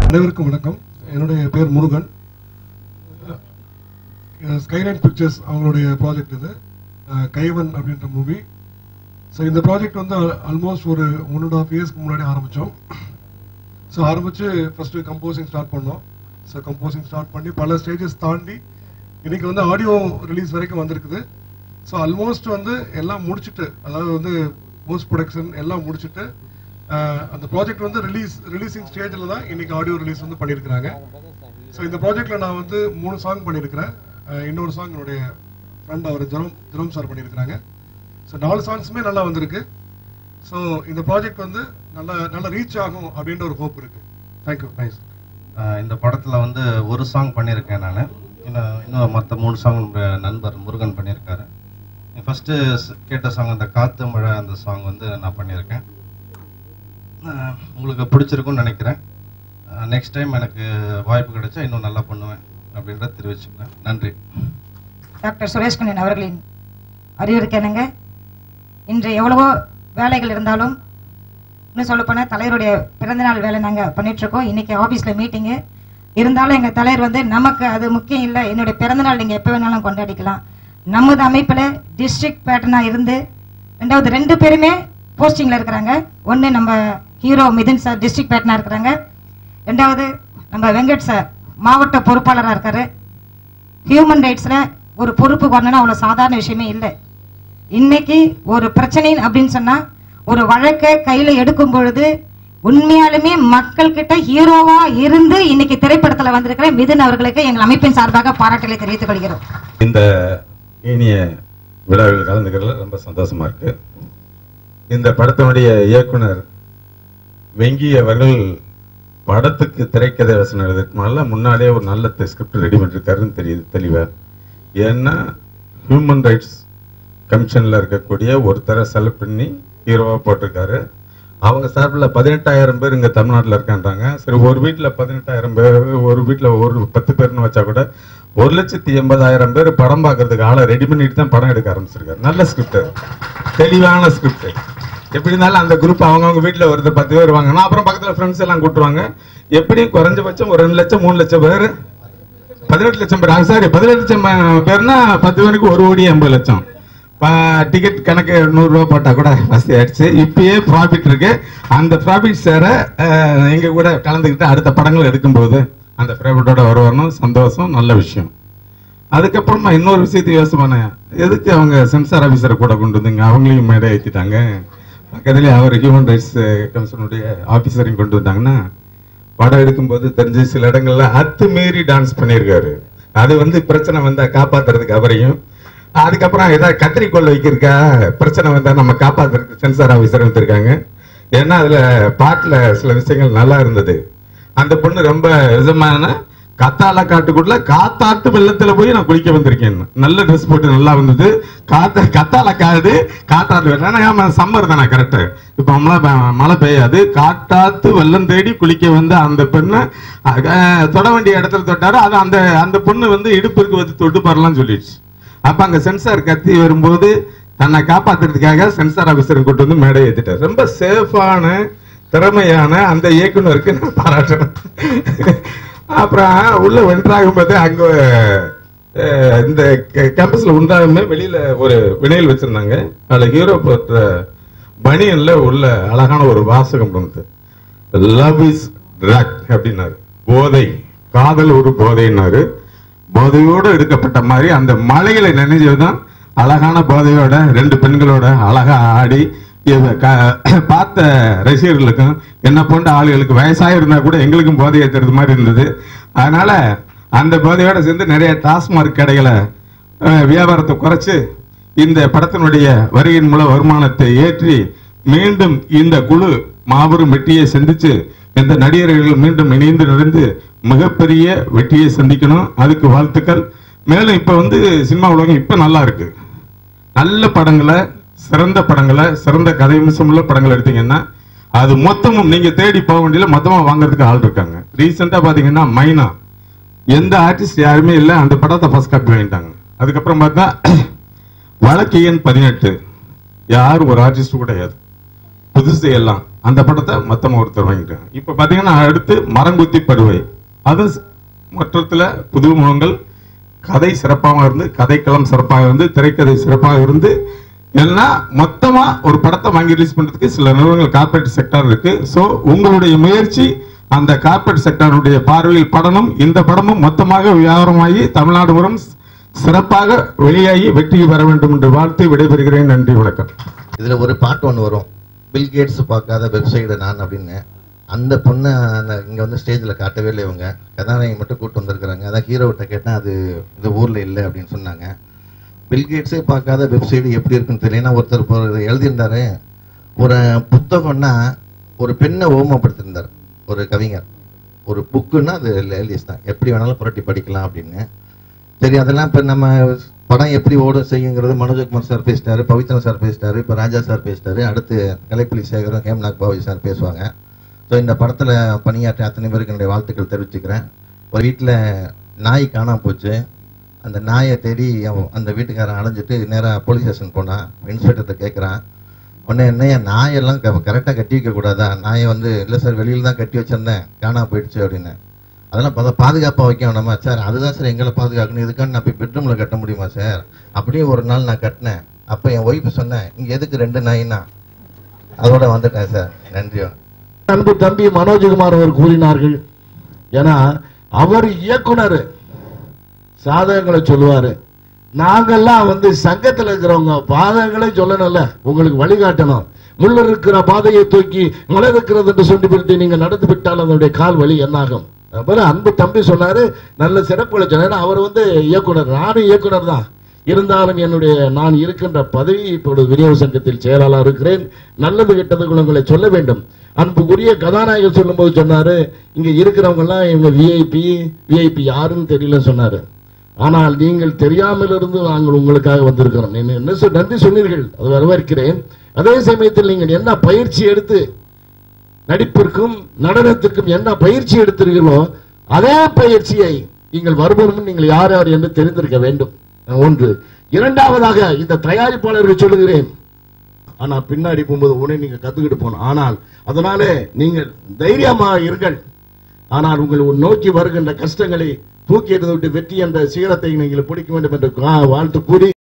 அனைவருக்கும் வணக்கம் என்னுடைய பேர் முருகன் ஸ்கைலைன் பிக்சர்ஸ் அவங்களுடைய ப்ராஜெக்ட் இது அஹ், கைவன் அப்படின்ற மூவி ஸோ இந்த ப்ராஜெக்ட் வந்து ஆல்மோஸ்ட் ஒரு ஒன் அண்ட் ஆஃப் இயர்ஸ்க்கு முன்னாடி ஆரம்பித்தோம் ஸோ ஆரம்பித்து ஃபஸ்ட்டு கம்போசிங் ஸ்டார்ட் பண்ணோம் ஸோ கம்போசிங் ஸ்டார்ட் பண்ணி பல ஸ்டேஜஸ் தாண்டி இன்னைக்கு வந்து ஆடியோ ரிலீஸ் வரைக்கும் வந்திருக்குது ஸோ ஆல்மோஸ்ட் வந்து எல்லாம் முடிச்சுட்டு அதாவது வந்து போஸ்ட் ப்ரொடக்ஷன் எல்லாம் முடிச்சுட்டு அஹ், அந்த ப்ராஜெக்ட் வந்து ரிலீஸ் ரிலீசிங் ஸ்டேஜில் தான் இன்னைக்கு ஆடியோ ரிலீஸ் வந்து பண்ணியிருக்கிறாங்க ஸோ இந்த ப்ராஜெக்ட்ல நான் வந்து மூணு சாங் பண்ணியிருக்கிறேன் அஹ், இன்னொரு சாங் என்னுடைய ஃப்ரெண்ட் அவர் ஜெரோம் ஜெரோம் சார் பண்ணியிருக்கிறாங்க ஸோ நாலு சாங்ஸுமே நல்லா வந்திருக்கு ஸோ இந்த ப்ராஜெக்ட் வந்து நல்ல நல்ல ரீச் ஆகும் அப்படின்ற ஒரு ஹோப் இருக்கு தேங்க்யூ தேங்க்ஸ் ஆஹ் இந்த படத்தில் வந்து ஒரு சாங் பண்ணியிருக்கேன் நான் இன்னும் இன்னும் மற்ற மூணு சாங் நண்பர் முருகன் பண்ணியிருக்காரு ஃபஸ்ட்டு கேட்ட சாங் அந்த காத்து மழை அந்த சாங் வந்து நான் பண்ணியிருக்கேன் ஆஹ் உங்களுக்கு பிடிச்சிருக்கும்னு நினைக்கிறேன் நெக்ஸ்ட் டைம் எனக்கு வாய்ப்பு கிடைச்சா இன்னும் நல்லா பண்ணுவேன் அப்படின்றத தெரிவிச்சுக்கிறேன் நன்றி டாக்டர் சுரேஷ்கண்ணன் அவர்களின் அறிவுரைக்கு என்னங்க இன்று எவ்வளவோ வேலைகள் இருந்தாலும் இன்னும் சொல்லப்போனால் தலைவருடைய பிறந்தநாள் வேலை நாங்கள் பண்ணிகிட்ருக்கோம் இன்றைக்கி ஆஃபீஸில் மீட்டிங்கு இருந்தாலும் எங்கள் தலைவர் வந்து நமக்கு அது முக்கியம் இல்லை என்னுடைய பிறந்தநாள் நீங்கள் எப்போ வேணாலும் கொண்டாடிக்கலாம் நமது அமைப்பில் டிஸ்ட்ரிக்ட் பேட்டர்னாக இருந்து ரெண்டாவது ரெண்டு பேருமே போஸ்டிங்கில் இருக்கிறாங்க ஒன்று நம்ம ஹீரோ மிதுன் சார் டிஸ்ட்ரிக்ட் பேட்டனாக இருக்கிறாங்க ரெண்டாவது நம்ம வெங்கட் சார் மாவட்ட பொறுப்பாளராக இருக்காரு ஹியூமன் ரைட்ஸில் ஒரு பொறுப்பு வரணும்னா அவ்வளோ சாதாரண விஷயமே இல்லை இன்னைக்கு ஒரு பிரச்சனை அப்படின்னு சொன்னா ஒரு வழக்கை கையில எடுக்கும் பொழுது உண்மையாலுமே மக்கள் கிட்ட ஹீரோவா இருந்து இன்னைக்கு திரைப்படத்துல வந்திருக்கிற மிதுன் அவர்களுக்கு எங்கள் அமைப்பின் சார்பாக பாராட்டுகளை தெரிவித்துக் கொள்கிறோம் இந்த இனிய விழாவில் கலந்துக்கிறதுல ரொம்ப சந்தோஷமா இருக்கு இந்த படத்தினுடைய இயக்குனர் வெங்கி அவர்கள் படத்துக்கு திரைக்கதை வசனம் எழுதுறதுக்கு முதல்ல முன்னாடியே ஒரு நல்ல ஸ்கிரிப்ட் ரெடி பண்ணிருக்காருன்னு தெரியுது தெளிவா ஏன்னா ஹியூமன் ரைட்ஸ் கமிஷன்ல இருக்கக்கூடிய ஒருத்தரை செலக்ட் பண்ணி ஹீரோவா போட்டிருக்காரு அவங்க சார்பில் பதினெட்டாயிரம் பேர் இங்க தமிழ்நாட்டில் இருக்கான்றாங்க சரி ஒரு வீட்டில் பதினெட்டாயிரம் பேர் ஒரு வீட்டில் ஒரு பத்து பேர்னு வச்சா கூட ஒரு லட்சத்தி எண்பதாயிரம் பேர் படம் பார்க்கறதுக்கு ஆளை ரெடி பண்ணிட்டு தான் படம் எடுக்க ஆரம்பிச்சிருக்காரு நல்ல ஸ்கிரிப்ட் தெளிவான ஸ்கிரிப்ட் எப்படி இருந்தாலும் அந்த குரூப் அவங்கவுங்க வீட்டில் ஒருத்தர் பத்து பேர் வாங்கன்னா அப்புறம் பக்கத்தில் ஃப்ரெண்ட்ஸ் எல்லாம் கூட்டுவாங்க எப்படியும் குறைஞ்சபட்சம் ஒரு ரெண்டு லட்சம் மூணு லட்சம் பேர் பதினெட்டு லட்சம் பேர் சாரி பதினெட்டு லட்சம் பேர்னா பத்து பேருக்கு ஒரு கோடி எண்பது லட்சம் டிக்கெட் கணக்கு நூறுரூவா போட்டால் கூட வசதி ஆயிடுச்சு இப்பயே ப்ராஃபிட் இருக்கு அந்த ப்ராஃபிட் சேர அஹ், எங்க கூட கலந்துக்கிட்டு அடுத்த படங்கள் எடுக்கும்போது அந்த ப்ராஃபிட்டோட வருவார்னும் சந்தோஷம் நல்ல விஷயம் அதுக்கப்புறமா இன்னொரு விஷயத்தை யோசனை பண்ணேன் எதுக்கு அவங்க சென்சார் ஆஃபீஸரை கூட கொண்டு வந்தீங்க அவங்களையும் மேடை ஏற்றிட்டாங்க பக்கத்துலேயே அவர் ஹியூமன் ரைட்ஸ் கமிஷனுடைய ஆஃபீஸரையும் கொண்டு வந்தாங்கன்னா படம் எடுக்கும்போது தெரிஞ்சு சில இடங்கள்ல அத்துமீறி டான்ஸ் பண்ணியிருக்காரு அது வந்து பிரச்சனை வந்தா காப்பாத்துறதுக்கு அவரையும் அதுக்கப்புறம் ஏதாவது கத்திரிக்கோள் வைக்கிறதுக்கா பிரச்சனை வந்தா நம்ம காப்பாத்துறதுக்கு சென்சார் ஆஃபீஸர் வந்திருக்காங்க ஏன்னா அதுல பாட்டுல சில விஷயங்கள் நல்லா இருந்தது அந்த பொண்ணு ரொம்ப விதமான கத்தால காட்டுக்குள்ள காத்தாட்டு வெள்ளத்துல போய் நான் குளிக்க வந்திருக்கேன் நல்ல ட்ரெஸ் போட்டு நல்லா வந்தது காத்த கத்தால காது காத்தாட்டு வெள்ளம் ஏன்னா சம்மர் தானே கரெக்ட் இப்ப மழை பெ- மழை பெய்யாது காட்டாத்து வெள்ளம் தேடி குளிக்க வந்த அந்த பெண்ணை அஹ், தொட வேண்டிய இடத்துல தொட்டாரு அது அந்த அந்த பொண்ணு வந்து இடுப்புக்கு வந்து தொட்டு பாரலாம் சொல்லிடுச்சு அப்ப அங்க சென்சார் கத்தி வரும்போது தன்னை காப்பாத்துறதுக்காக சென்சார் ஆபீசர் கொண்டு வந்து மேடை ஏத்திட்டார் ரொம்ப சேஃபான திறமையான அந்த இயக்குனருக்கு நான் பாராட்டுறேன் அப்புறம் உள்ள வென்றாகும் போது அங்க அஹ், இந்த கேம்பஸ்ல உண்டாகுமே வெளியில ஒரு வினையில் வச்சிருந்தாங்க அதுல ஹீரோ போட்ட பனியன்ல உள்ள அழகான ஒரு வாசகம் இருந்தது லவ் இஸ் ட்ரக் அப்படின்னாரு போதை காதல் ஒரு போதைன்னாரு போதையோடு எடுக்கப்பட்ட மாதிரி அந்த மலைகளை நினைஞ்சதுதான் அழகான போதையோட ரெண்டு பெண்களோட அழகா ஆடி இத க- பார்த்த ரசிகர்களுக்கும் என்ன போன்ற ஆளுகளுக்கு வயசாக இருந்தா கூட எங்களுக்கும் போதை ஏத்துறது மாதிரி இருந்தது அதனால அந்த போதையோட சேர்ந்து நிறைய டாஸ்மார்க் கடைகளை அஹ், வியாபாரத்தை குறைச்சு இந்த படத்தினுடைய வரியின் மூலம் வருமானத்தை ஏற்றி மீண்டும் இந்த குழு மாபெரும் வெற்றியை சந்திச்சு இந்த நடிகர்கள் மீண்டும் இணைந்து நடந்து மிகப்பெரிய வெற்றியை சந்திக்கணும் அதுக்கு வாழ்த்துக்கள் மேலும் இப்ப வந்து சினிமா உலகம் இப்ப நல்லா இருக்கு நல்ல படங்களை சிறந்த படங்களை சிறந்த கதையம்சம் உள்ள படங்கள் எடுத்தீங்கன்னா அது மொத்தமும் நீங்க தேடி போக வேண்டியல மொத்தமா வாங்குறதுக்கு ஆள் இருக்காங்க ரீசெண்டா பாத்தீங்கன்னா மைனா எந்த ஆர்டிஸ்ட் யாருமே இல்ல அந்த படத்தை ஃபர்ஸ்ட் காப்பி வாங்கிட்டாங்க அதுக்கப்புறம் பார்த்தா வழக்கு எண் பதினெட்டு யாரும் ஒரு ஆர்டிஸ்ட் கூட கிடையாது புதுசு எல்லாம் அந்த படத்தை மொத்தமா ஒருத்தர் வாங்கிட்டாங்க இப்ப பாத்தீங்கன்னா அடுத்து மரங்குத்தி பருவை அது ஸ்- மொத்தத்துல புது முகங்கள் கதை சிறப்பாக இருந்து கதைக்களம் சிறப்பாக இருந்து திரைக்கதை சிறப்பாக இருந்து எல்லாம் மொத்தமா ஒரு படத்தை வாங்கி ரிலீஸ் பண்றதுக்கு சில நிறுவனங்கள் கார்ப்பரேட் செக்டார் இருக்கு சோ உங்களுடைய முயற்சி அந்த கார்ப்பரேட் செக்டாருடைய பார்வையில் படமும் இந்த படமும் மொத்தமாக வியாபாரமாகி தமிழ்நாடு முறம் சிறப்பாக வெளியாகி வெற்றி பெற வேண்டும் என்று வாழ்த்து விடைபெறுகிறேன் நன்றி வணக்கம் இதுல ஒரு பாட்டு ஒன்று வரும் பில் கேட்ஸ் பார்க்காத வெப்சைடு நான் அப்படின்னு அந்த பொண்ணை அந்த இங்க வந்து ஸ்டேஜ்ல காட்டவே இல்லை இவங்க கதாநாயகி மட்டும் கூட்டு வந்திருக்கிறாங்க அதான் ஹீரோவிட்ட கேட்டேன் அது இந்த ஊர்ல இல்லை அப்படின்னு சொன்னாங்க பில் கேட்ஸே பார்க்காத வெப்சைடு எப்படி இருக்குன்னு தெரியல ஒருத்தர் இப்போ எழுதியிருந்தாரு ஒரு புத்தகம்னா ஒரு பெண்ணை ஓமப்படுத்தியிருந்தார் ஒரு கவிஞர் ஒரு புக்குன்னா அது லேலிஸ் தான் எப்படி வேணாலும் புரட்டி படிக்கலாம் அப்படின்னு சரி அதெல்லாம் இப்போ நம்ம படம் எப்படி ஓடும் செய்யுங்கிறது மனோஜ்குமார் சார் பேசிட்டாரு பவித்ரன் சார் பேசிட்டாரு இப்போ ராஜா சார் பேசிட்டாரு அடுத்து கலைப்புலி சேகரும் ஹேம்நாத் பாபு சார் பேசுவாங்க ஸோ இந்த படத்தில் பணியாற்றிய அத்தனை பேருக்கு என்னுடைய வாழ்த்துக்கள் தெரிவிச்சுக்கிறேன் ஒரு வீட்டில் நாய் காணாம போச்சு அந்த நாயை தேடி அவன் அந்த வீட்டுக்காரன் அலைஞ்சிட்டு நேராக போலீஸ் ஸ்டேஷன் போனான் இன்ஸ்பெக்டர்கிட்ட கேட்குறான் உடனே என்ன நாயெல்லாம் கரெக்டாக கட்டி வைக்க கூடாதா நாயை வந்து இல்லை சார் வெளியில் தான் கட்டி வச்சிருந்தேன் காணாம போயிடுச்சு அப்படின்னு அதெல்லாம் பார்த்தா பாதுகாப்பாக வைக்க வேணாமா சார் அதுதான் சார் எங்களை பாதுகாக்கணும் இதுக்காக நான் போய் பெட்ரூமில் கட்ட முடியுமா சார் அப்படியே ஒரு நாள் நான் கட்டினேன் அப்போ என் ஒய்ஃபு சொன்னேன் இங்கே எதுக்கு ரெண்டு நாயினா அதோட வந்துட்டேன் சார் நன்றி அன்பு தம்பி மனோஜ்குமார் அவர் கூறினார்கள் ஏன்னா அவர் இயக்குனர் சாதகங்களை சொல்லுவாரு நாங்கெல்லாம் வந்து சங்கத்துல இருக்கிறவங்க பாதங்களை சொல்லணும்ல உங்களுக்கு வழிகாட்டணும் முள்ள இருக்கிற பாதையை தூக்கி முளை இருக்கிறது என்று சொல்லி நீங்க நடந்து விட்டால் அதனுடைய கால் வலி என்னாகும் அப்புறம் அன்பு தம்பி சொன்னாரு நல்ல சிறப்புகளை சொன்னாரு அவர் வந்து இயக்குனர் நானும் இயக்குனர் தான் இருந்தாலும் என்னுடைய நான் இருக்கின்ற பதவி இப்பொழுது விநியோக சங்கத்தில் செயலாளர் இருக்கிறேன் நல்லது கெட்டது உங்களை சொல்ல வேண்டும் அன்புக்குரிய கதாநாயகர் சொல்லும்போது சொன்னாரு இங்க இருக்கிறவங்க எல்லாம் இவங்க விஐபி விஐபி யாருன்னு தெரியல சொன்னாரு ஆனால் நீங்கள் தெரியாமல் இருந்து நாங்கள் உங்களுக்காக வந்திருக்கிறோம் நீங்க என்ன சொ- நன்றி சொன்னீர்கள் அது வரவேற்கிறேன் அதே சமயத்தில் நீங்கள் என்ன பயிற்சி எடுத்து நடிப்பிற்கும் நடனத்திற்கும் என்ன பயிற்சி எடுத்தீர்களோ அதே பயிற்சியை நீங்கள் வருபவரும் நீங்கள் யார் யார் என்று தெரிந்திருக்க வேண்டும் ஒன்று இரண்டாவதாக இந்த தயாரிப்பாளர்கள் சொல்லுகிறேன் ஆனா பின்னாடி போகும்போது உடனே நீங்க கத்துக்கிட்டு போகணும் ஆனால் அதனாலே நீங்கள் தைரியமாக இருங்கள் ஆனால் உங்கள் நோக்கி வருகின்ற கஷ்டங்களை தூக்கி எறிந்து விட்டு வெற்றி என்ற சிகரத்தை நீங்கள் பிடிக்க வேண்டும் என்று வாழ்த்து கூறி